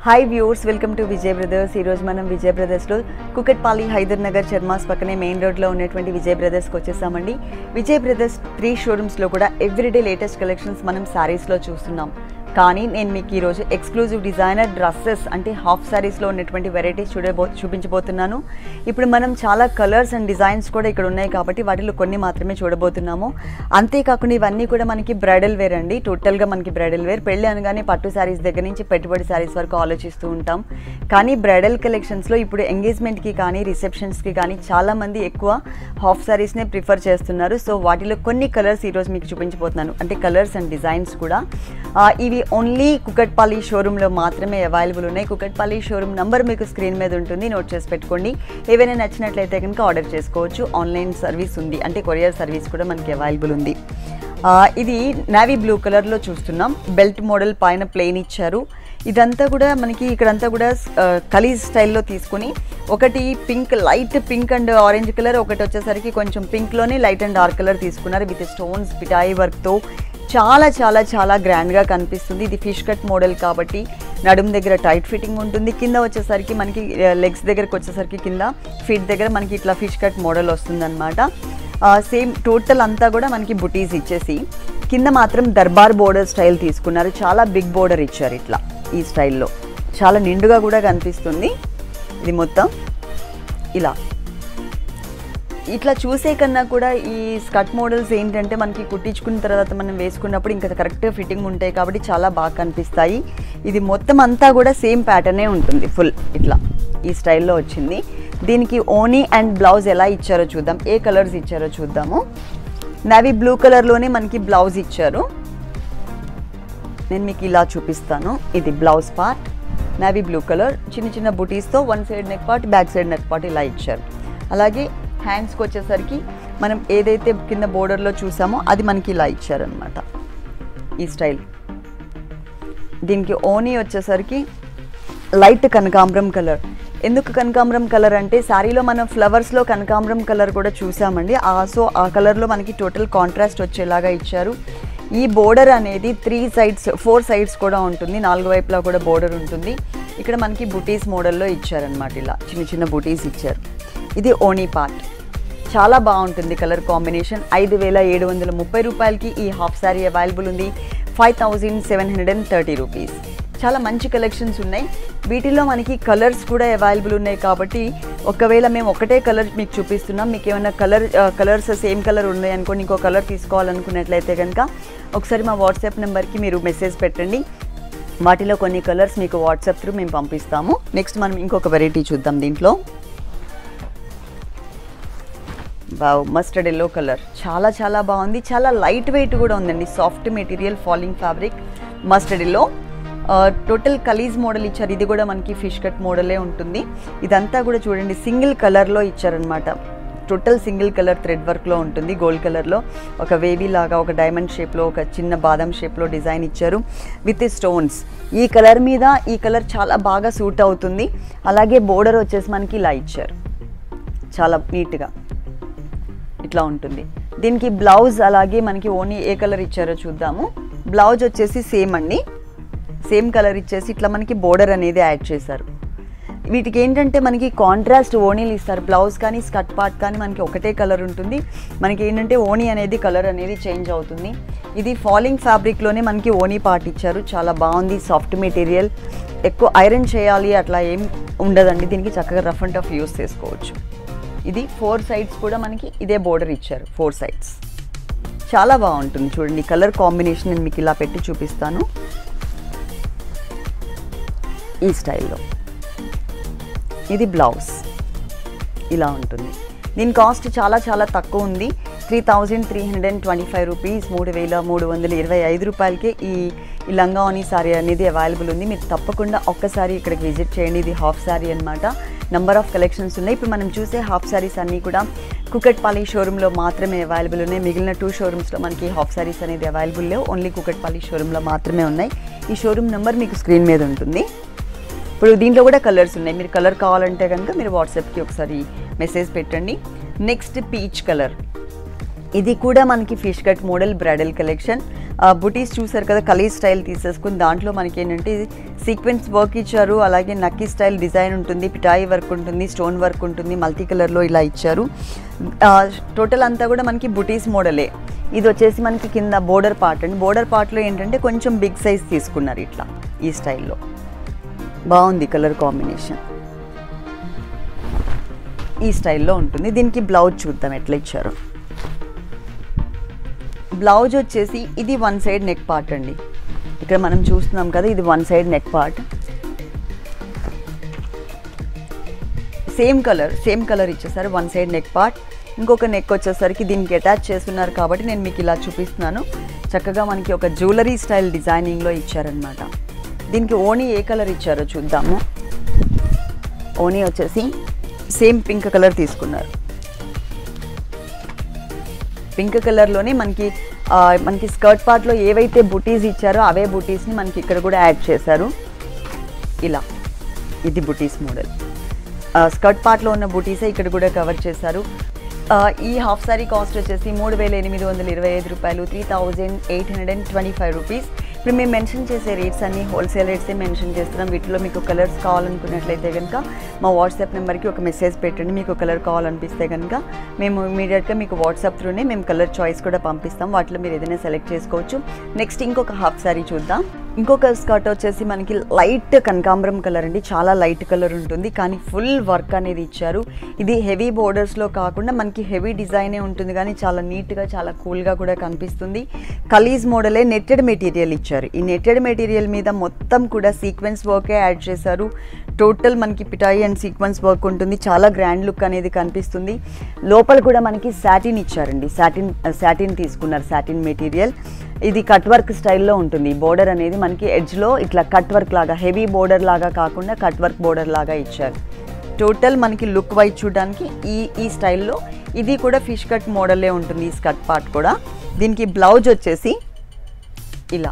hi viewers welcome to Vijay brothers ఈరోజు మనం విజయ్ బ్రదర్స్లో కుకట్పాలి హైదర్ నగర్ చర్మాస్ పక్కనే మెయిన్ రోడ్లో ఉన్నటువంటి విజయ్ బ్రదర్స్కి వచ్చేసామండి విజయ్ బ్రదర్స్ త్రీ షోరూమ్స్లో కూడా ఎవ్రీడే లేటెస్ట్ కలెక్షన్స్ మనం శారీస్లో చూస్తున్నాం కానీ నేను మీకు ఈరోజు ఎక్స్క్లూజివ్ డిజైనర్ డ్రెస్సెస్ అంటే హాఫ్ శారీస్లో ఉన్నటువంటి వెరైటీస్ చూడబో చూపించబోతున్నాను ఇప్పుడు మనం చాలా కలర్స్ అండ్ డిజైన్స్ కూడా ఇక్కడ ఉన్నాయి కాబట్టి వాటిలో కొన్ని మాత్రమే చూడబోతున్నాము అంతేకాకుండా ఇవన్నీ కూడా మనకి బ్రైడల్ వేర్ అండి టోటల్గా మనకి బ్రైడల్ వేర్ పెళ్ళి అనగానే పట్టు శారీస్ దగ్గర నుంచి పెట్టుబడి శారీస్ వరకు ఆలోచిస్తూ ఉంటాం కానీ బ్రైడల్ కలెక్షన్స్లో ఇప్పుడు ఎంగేజ్మెంట్కి కానీ రిసెప్షన్స్కి కానీ చాలామంది ఎక్కువ హాఫ్ శారీస్నే ప్రిఫర్ చేస్తున్నారు సో వాటిలో కొన్ని కలర్స్ ఈరోజు మీకు చూపించబోతున్నాను అంటే కలర్స్ అండ్ డిజైన్స్ కూడా ఆ, ఇవి ఓన్లీ కుకట్పల్లి షోరూంలో మాత్రమే అవైలబుల్ ఉన్నాయి కుకట్పల్లి షోరూమ్ నంబర్ మీకు స్క్రీన్ మీద ఉంటుంది నోట్ చేసి పెట్టుకోండి ఏవైనా నచ్చినట్లయితే కనుక ఆర్డర్ చేసుకోవచ్చు ఆన్లైన్ సర్వీస్ ఉంది అంటే కొరియర్ సర్వీస్ కూడా మనకి అవైలబుల్ ఉంది ఆ, ఇది నావీ బ్లూ కలర్లో చూస్తున్నాం బెల్ట్ మోడల్ పైన ప్లెయిన్ ఇచ్చారు ఇదంతా కూడా మనకి ఇక్కడంతా కూడా ఆ, కలీజ్ స్టైల్లో తీసుకుని ఒకటి pink light pink and orange colour ఒకటి వచ్చేసరికి కొంచెం పింక్లోనే లైట్ అండ్ డార్క్ కలర్ తీసుకున్నారు విత్ స్టోన్స్ పిటాయి వర్క్తో చాలా చాలా చాలా గ్రాండ్గా కనిపిస్తుంది ఇది ఫిష్ కట్ మోడల్ కాబట్టి నడుము దగ్గర టైట్ ఫిట్టింగ్ ఉంటుంది కింద వచ్చేసరికి మనకి లెగ్స్ దగ్గరకు వచ్చేసరికి కింద ఫిట్ దగ్గర మనకి ఇట్లా ఫిష్ కట్ మోడల్ వస్తుందన్నమాట సేమ్ టోటల్ అంతా కూడా మనకి బుటీస్ ఇచ్చేసి కింద మాత్రం దర్బార్ బోర్డర్ స్టైల్ తీసుకున్నారు చాలా బిగ్ బోర్డర్ ఇచ్చారు ఇట్లా ఈ స్టైల్లో చాలా నిండుగా కూడా కనిపిస్తుంది ఇది మొత్తం ఇలా ఇట్లా చూసే కన్నా కూడా ఈ స్కర్ట్ మోడల్స్ ఏంటంటే మనకి కుట్టించుకున్న తర్వాత మనం వేసుకున్నప్పుడు ఇంకా కరెక్ట్ ఫిట్టింగ్ ఉంటాయి కాబట్టి చాలా బాగా కనిపిస్తాయి ఇది మొత్తం అంతా కూడా సేమ్ ప్యాటర్నే ఉంటుంది ఫుల్ ఇట్లా ఈ స్టైల్లో వచ్చింది దీనికి ఓనీ అండ్ బ్లౌజ్ ఎలా ఇచ్చారో చూద్దాం ఏ కలర్స్ ఇచ్చారో చూద్దాము నవీ బ్లూ కలర్లోనే మనకి బ్లౌజ్ ఇచ్చారు నేను మీకు ఇలా చూపిస్తాను ఇది blouse part navy blue colour చిన్న చిన్న బుటీస్తో one side neck part back side neck part ఇలా ఇచ్చారు అలాగే హ్యాండ్స్కి వచ్చేసరికి మనం ఏదైతే కింద బోర్డర్లో చూసామో అది మనకి ఇలా ఇచ్చారనమాట ఈ స్టైల్ దీనికి ఓనీ వచ్చేసరికి లైట్ కనకాంబరం కలర్ ఎందుకు కనకాంబరం కలర్ అంటే శారీలో మనం ఫ్లవర్స్లో కనకాంబరం కలర్ కూడా చూసామండి ఆ సో ఆ కలర్లో మనకి టోటల్ కాంట్రాస్ట్ వచ్చేలాగా ఇచ్చారు ఈ బోర్డర్ అనేది త్రీ సైడ్స్ ఫోర్ సైడ్స్ కూడా ఉంటుంది నాలుగు వైపులా కూడా బోర్డర్ ఉంటుంది ఇక్కడ మనకి బుటీస్ మోడల్లో ఇచ్చారనమాట ఇలా చిన్న చిన్న బుటీస్ ఇచ్చారు ఇది ఓనీ పార్ట్ చాలా బాగుంటుంది కలర్ కాంబినేషన్ ఐదు వేల ఏడు వందల ముప్పై రూపాయలకి ఈ హాఫ్ శారీ అవైలబుల్ ఉంది five thousand seven hundred and thirty rupees చాలా మంచి కలెక్షన్స్ ఉన్నాయి వీటిలో మనకి కలర్స్ కూడా అవైలబుల్ ఉన్నాయి కాబట్టి ఒకవేళ మేము ఒకటే కలర్ మీకు చూపిస్తున్నాం మీకు ఏమైనా కలర్ కలర్స్ సేమ్ కలర్ ఉన్నాయి అనుకోండి ఇంకో కలర్ తీసుకోవాలనుకున్నట్లయితే కనుక ఒకసారి మా వాట్సాప్ నెంబర్కి మీరు మెసేజ్ పెట్టండి వాటిలో కొన్ని కలర్స్ మీకు వాట్సాప్ త్రూ మేము పంపిస్తాము నెక్స్ట్ మనం ఇంకొక వెరైటీ చూద్దాం దీంట్లో వావ్ మస్టర్డ్ ఎల్లో కలర్ చాలా చాలా బాగుంది చాలా లైట్ వెయిట్ కూడా ఉందండి soft material falling fabric mustard yellow total కలీజ్ మోడల్ ఇచ్చారు ఇది కూడా మనకి ఫిష్ కట్ మోడలే ఉంటుంది ఇదంతా కూడా చూడండి సింగిల్ కలర్లో ఇచ్చారనమాట టోటల్ సింగిల్ కలర్ థ్రెడ్ వర్క్లో ఉంటుంది గోల్డ్ కలర్లో ఒక వేవీ లాగా ఒక డైమండ్ షేప్లో ఒక చిన్న బాదం షేప్లో డిజైన్ ఇచ్చారు విత్ స్టోన్స్ ఈ కలర్ మీద ఈ కలర్ చాలా బాగా సూట్ అవుతుంది అలాగే బోర్డర్ వచ్చేసి మనకి ఇలా ఇచ్చారు చాలా నీట్గా ఇట్లా ఉంటుంది దీనికి బ్లౌజ్ అలాగే మనకి ఓన్లీ ఏ కలర్ ఇచ్చారో చూద్దాము బ్లౌజ్ వచ్చేసి సేమ్ అండి సేమ్ కలర్ ఇచ్చేసి ఇట్లా మనకి బోర్డర్ అనేది యాడ్ చేశారు వీటికి ఏంటంటే మనకి కాంట్రాస్ట్ ఓనీలు ఇస్తారు బ్లౌజ్ కానీ స్కర్ట్ పార్ట్ కానీ మనకి ఒకటే కలర్ ఉంటుంది మనకి ఏంటంటే ఓనీ అనేది కలర్ అనేది చేంజ్ అవుతుంది ఇది ఫాలింగ్ ఫ్యాబ్రిక్లోనే మనకి ఓనీ పార్ట్ ఇచ్చారు చాలా బాగుంది సాఫ్ట్ మెటీరియల్ ఎక్కువ ఐరన్ చేయాలి అట్లా ఏం ఉండదండి దీనికి చక్కగా రఫ్ అండ్ టఫ్ యూస్ చేసుకోవచ్చు ఇది ఫోర్ సైడ్స్ కూడా మనకి ఇదే బోర్డర్ ఇచ్చారు ఫోర్ సైడ్స్ చాలా బాగుంటుంది చూడండి కలర్ కాంబినేషన్ నేను మీకు ఇలా పెట్టి చూపిస్తాను ఈ స్టైల్లో ఇది బ్లౌజ్ ఇలా ఉంటుంది దీని కాస్ట్ చాలా చాలా తక్కువ ఉంది three thousand three hundred and twenty five rupees మూడు వేల మూడు వందల ఇరవై ఐదు రూపాయలకే ఈ ఈ లంగావని సారీ అనేది అవైలబుల్ ఉంది మీరు తప్పకుండా ఒక్కసారి ఇక్కడికి విజిట్ చేయండి ఇది హాఫ్ సారీ అనమాట నంబర్ ఆఫ్ కలెక్షన్స్ ఉన్నాయి ఇప్పుడు మనం చూసే హాఫ్ సారీస్ అన్నీ కూడా కుకట్పాలి షోరూంలో మాత్రమే అవైలబుల్ ఉన్నాయి మిగిలిన టూ షోరూమ్స్లో మనకి హాఫ్ సారీస్ అనేది అవైలబుల్ లేవు ఓన్లీ కుకట్పాలి షోరూంలో మాత్రమే ఉన్నాయి ఈ షోరూమ్ నెంబర్ మీకు స్క్రీన్ మీద ఉంటుంది ఇప్పుడు దీంట్లో కూడా కలర్స్ ఉన్నాయి మీరు కలర్ కావాలంటే కనుక మీరు వాట్సాప్కి ఒకసారి మెసేజ్ పెట్టండి నెక్స్ట్ పీచ్ కలర్ ఇది కూడా మనకి fish cut model bridal collection బుటీస్ చూసారు కదా కలీ స్టైల్ తీసేసుకుని దాంట్లో మనకి ఏంటంటే సీక్వెన్స్ వర్క్ ఇచ్చారు అలాగే నక్కీ స్టైల్ డిజైన్ ఉంటుంది పిటాయి వర్క్ ఉంటుంది స్టోన్ వర్క్ ఉంటుంది మల్టీ కలర్లో ఇలా ఇచ్చారు టోటల్ అంతా కూడా మనకి బుటీస్ మోడలే ఇది వచ్చేసి మనకి కింద బోర్డర్ పార్ట్ అండి బోర్డర్ పార్ట్లో ఏంటంటే కొంచెం బిగ్ సైజ్ తీసుకున్నారు ఇట్లా ఈ స్టైల్లో బాగుంది కలర్ కాంబినేషన్ ఈ స్టైల్లో ఉంటుంది దీనికి బ్లౌజ్ చూద్దాం ఎట్లా ఇచ్చారు బ్లౌజ్ వచ్చేసి ఇది వన్ సైడ్ నెక్ పార్ట్ అండి ఇక్కడ మనం చూస్తున్నాం కదా ఇది one side neck part same colour same colour ఇచ్చేసారు వన్ సైడ్ నెక్ పార్ట్ ఇంకొక నెక్ వచ్చేసరికి దీనికి అటాచ్ చేస్తున్నారు కాబట్టి నేను మీకు ఇలా చూపిస్తున్నాను చక్కగా మనకి ఒక జ్యువెలరీ స్టైల్ డిజైనింగ్లో ఇచ్చారనమాట దీనికి ఓణీ ఏ కలర్ ఇచ్చారో చూద్దాము ఓణీ వచ్చేసి సేమ్ పింక్ కలర్ తీసుకున్నారు పింక్ కలర్లోనే మనకి ఆ, మనకి స్కర్ట్ పార్ట్లో ఏవైతే బుటీస్ ఇచ్చారో అవే బుటీస్ని మనకి ఇక్కడ కూడా యాడ్ చేశారు ఇలా ఇది బుటీస్ మోడల్ స్కర్ట్ పార్ట్లో ఉన్న బుటీసే ఇక్కడ కూడా కవర్ చేశారు ఆ, ఈ హాఫ్ సారీ కాస్ట్ వచ్చేసి మూడు వేల ఎనిమిది వందల ఇరవై ఐదు రూపాయలు three thousand eight hundred and twenty five rupees ఇప్పుడు మేము మెన్షన్ చేసే రేట్స్ అన్ని హోల్సేల్ రేట్సే మెన్షన్ చేస్తున్నాం వీటిలో మీకు కలర్స్ కావాలనుకున్నట్లయితే కనుక మా వాట్సాప్ నెంబర్కి ఒక మెసేజ్ పెట్టండి మీకు కలర్ కావాలనిపిస్తే కనుక మేము ఇమీడియట్గా మీకు వాట్సాప్ త్రూనే మేము కలర్ చాయిస్ కూడా పంపిస్తాం వాటిలో మీరు ఏదైనా సెలెక్ట్ చేసుకోవచ్చు నెక్స్ట్ ఇంకొక హాఫ్ సారీ చూద్దాం ఇంకొక స్కర్ట్ వచ్చేసి మనకి లైట్ కనకాంబరం కలర్ అండి చాలా లైట్ కలర్ ఉంటుంది కానీ ఫుల్ వర్క్ అనేది ఇచ్చారు ఇది హెవీ బోర్డర్స్లో కాకుండా మనకి హెవీ డిజైనే ఉంటుంది కానీ చాలా నీట్గా చాలా కూల్గా కూడా కనిపిస్తుంది కలీజ్ మోడలే నెట్టెడ్ మెటీరియల్ ఇచ్చారు ఈ నెట్టెడ్ మెటీరియల్ మీద మొత్తం కూడా సీక్వెన్స్ వర్కే యాడ్ చేశారు టోటల్ మనకి పిటాయి అండ్ సీక్వెన్స్ వర్క్ ఉంటుంది చాలా గ్రాండ్ లుక్ అనేది కనిపిస్తుంది లోపల కూడా మనకి సాటిన్ ఇచ్చారండి సాటిన్ సాటిన్ తీసుకున్నారు సాటిన్ మెటీరియల్ ఇది కట్ వర్క్ స్టైల్లో ఉంటుంది బోర్డర్ అనేది మనకి ఎడ్జ్లో ఇట్లా కట్ వర్క్ లాగా హెవీ బోర్డర్ లాగా కాకుండా కట్ వర్క్ బోర్డర్ లాగా ఇచ్చారు టోటల్ మనకి లుక్ వైజ్ చూడడానికి ఈ ఈ స్టైల్లో ఇది కూడా ఫిష్ కట్ మోడలే ఉంటుంది ఈ స్కట్ పార్ట్ కూడా దీనికి బ్లౌజ్ వచ్చేసి ఇలా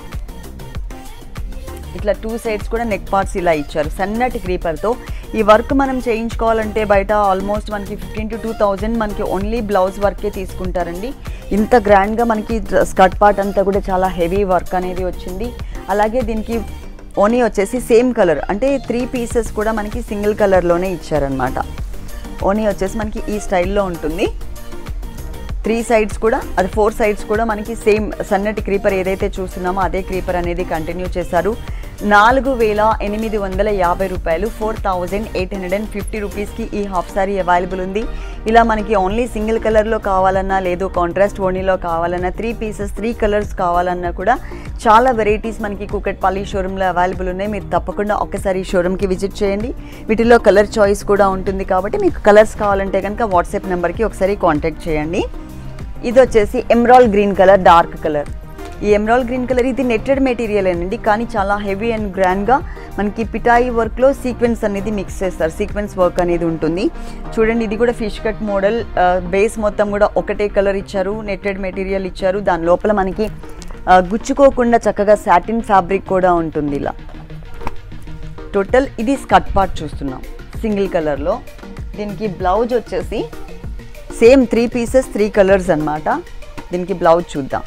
ఇట్లా టూ సైడ్స్ కూడా నెక్ పార్ట్స్ ఇలా ఇచ్చారు సన్నటి క్రీపర్తో ఈ వర్క్ మనం చేయించుకోవాలంటే బయట ఆల్మోస్ట్ మనకి ఫిఫ్టీన్ టు టూ థౌజండ్ మనకి ఓన్లీ బ్లౌజ్ వర్కే తీసుకుంటారండి ఇంత గ్రాండ్గా మనకి స్కర్ట్ పార్ట్ అంతా కూడా చాలా హెవీ వర్క్ అనేది వచ్చింది అలాగే దీనికి ఓనీ వచ్చేసి సేమ్ కలర్ అంటే త్రీ పీసెస్ కూడా మనకి సింగిల్ కలర్లోనే ఇచ్చారనమాట ఓనీ వచ్చేసి మనకి ఈ స్టైల్లో ఉంటుంది త్రీ సైడ్స్ కూడా అది ఫోర్ సైడ్స్ కూడా మనకి సేమ్ సన్నటి క్రీపర్ ఏదైతే చూస్తున్నామో అదే క్రీపర్ అనేది కంటిన్యూ చేశారు నాలుగు వేల ఎనిమిది వందల యాభై రూపాయలు four thousand eight hundred and fifty రూపీస్కి ఈ హాఫ్ సారీ అవైలబుల్ ఉంది ఇలా మనకి ఓన్లీ సింగిల్ కలర్లో కావాలన్నా లేదు కాంట్రాస్ట్ ఓనీలో కావాలన్నా త్రీ పీసెస్ త్రీ కలర్స్ కావాలన్నా కూడా చాలా వెరైటీస్ మనకి కూకట్పల్లి షోరూంలో అవైలబుల్ ఉన్నాయి మీరు తప్పకుండా ఒకసారి షోరూమ్కి విజిట్ చేయండి వీటిలో కలర్ చాయిస్ కూడా ఉంటుంది కాబట్టి మీకు కలర్స్ కావాలంటే కనుక వాట్సాప్ నెంబర్కి ఒకసారి కాంటాక్ట్ చేయండి ఇది వచ్చేసి emerald green colour dark colour ఈ ఎమ్రాల్ గ్రీన్ కలర్ ఇది నెట్టెడ్ మెటీరియల్ అండి కానీ చాలా హెవీ అండ్ గ్రాండ్గా మనకి పిటాయి వర్క్లో సీక్వెన్స్ అనేది మిక్స్ చేస్తారు సీక్వెన్స్ వర్క్ అనేది ఉంటుంది చూడండి ఇది కూడా ఫిష్ కట్ మోడల్ బేస్ మొత్తం కూడా ఒకటే కలర్ ఇచ్చారు నెట్టెడ్ మెటీరియల్ ఇచ్చారు దాని లోపల మనకి ఆ, గుచ్చుకోకుండా చక్కగా సాటిన్ ఫ్యాబ్రిక్ కూడా ఉంటుంది ఇలా టోటల్ ఇది స్కట్ పార్ట్ చూస్తున్నాం సింగిల్ కలర్లో దీనికి బ్లౌజ్ వచ్చేసి same three pieces three colours అన్నమాట దీనికి బ్లౌజ్ చూద్దాం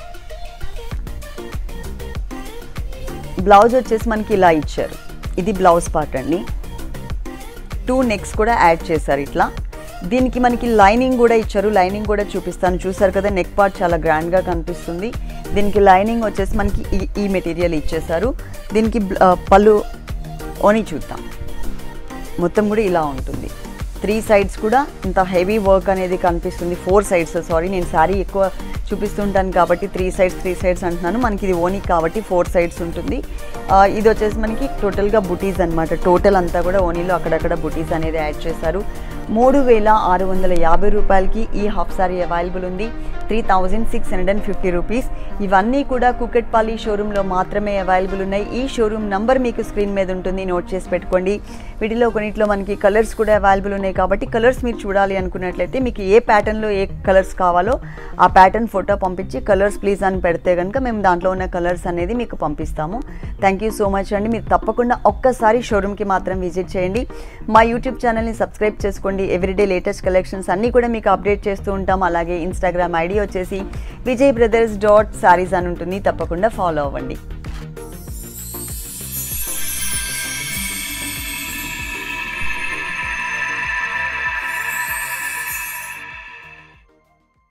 బ్లౌజ్ వచ్చేసి మనకి ఇలా ఇచ్చారు ఇది బ్లౌజ్ పార్ట్ అండి టూ నెక్స్ కూడా యాడ్ చేశారు ఇట్లా దీనికి మనకి లైనింగ్ కూడా ఇచ్చారు లైనింగ్ కూడా చూపిస్తాను చూసారు కదా నెక్ పార్ట్ చాలా గ్రాండ్గా కనిపిస్తుంది దీనికి లైనింగ్ వచ్చేసి మనకి ఈ ఈ మెటీరియల్ ఇచ్చేసారు దీనికి బ్ల- ఆ, పళ్ళు ఓని చూద్దాం మొత్తం కూడా ఇలా ఉంటుంది త్రీ సైడ్స్ కూడా ఇంత హెవీ వర్క్ అనేది కనిపిస్తుంది ఫోర్ సైడ్స్ సారీ నేను శారీ ఎక్కువ చూపిస్తుంటాను కాబట్టి త్రీ సైడ్స్ త్రీ సైడ్స్ అంటున్నాను మనకి ఇది ఓనీ కాబట్టి ఫోర్ సైడ్స్ ఉంటుంది ఆ, ఇది వచ్చేసి మనకి టోటల్గా బుటీస్ అనమాట టోటల్ అంతా కూడా ఓనీలో అక్కడక్కడ బుటీస్ అనేది యాడ్ చేశారు మూడు వేల ఆరు వందల యాభై రూపాయలకి ఈ హాఫ్ సారీ అవైలబుల్ ఉంది three thousand six hundred and fifty rupees ఇవన్నీ కూడా కుకెట్పల్లి షోరూంలో మాత్రమే అవైలబుల్ ఉన్నాయి ఈ షోరూమ్ నంబర్ మీకు స్క్రీన్ మీద ఉంటుంది నోట్ చేసి పెట్టుకోండి వీటిలో కొన్నిట్లో మనకి కలర్స్ కూడా అవైలబుల్ ఉన్నాయి కాబట్టి కలర్స్ మీరు చూడాలి అనుకున్నట్లయితే మీకు ఏ ప్యాటర్న్లో ఏ కలర్స్ కావాలో ఆ ప్యాటర్న్ ఫోటో పంపించి కలర్స్ ప్లీజ్ అని పెడితే కనుక మేము దాంట్లో ఉన్న కలర్స్ అనేది మీకు పంపిస్తాము థ్యాంక్ యూ సో మచ్ అండి మీరు తప్పకుండా ఒక్కసారి షోరూమ్కి మాత్రం విజిట్ చేయండి మా యూట్యూబ్ ఛానల్ని సబ్స్క్రైబ్ చేసుకోండి చేసుకోండి ఎవ్రీడే లేటెస్ట్ కలెక్షన్స్ అన్నీ కూడా మీకు అప్డేట్ చేస్తూ ఉంటాం అలాగే ఇన్స్టాగ్రామ్ ఐడి వచ్చేసి విజయ్ బ్రదర్స్ డాట్ సారీస్ అని ఉంటుంది తప్పకుండా ఫాలో అవ్వండి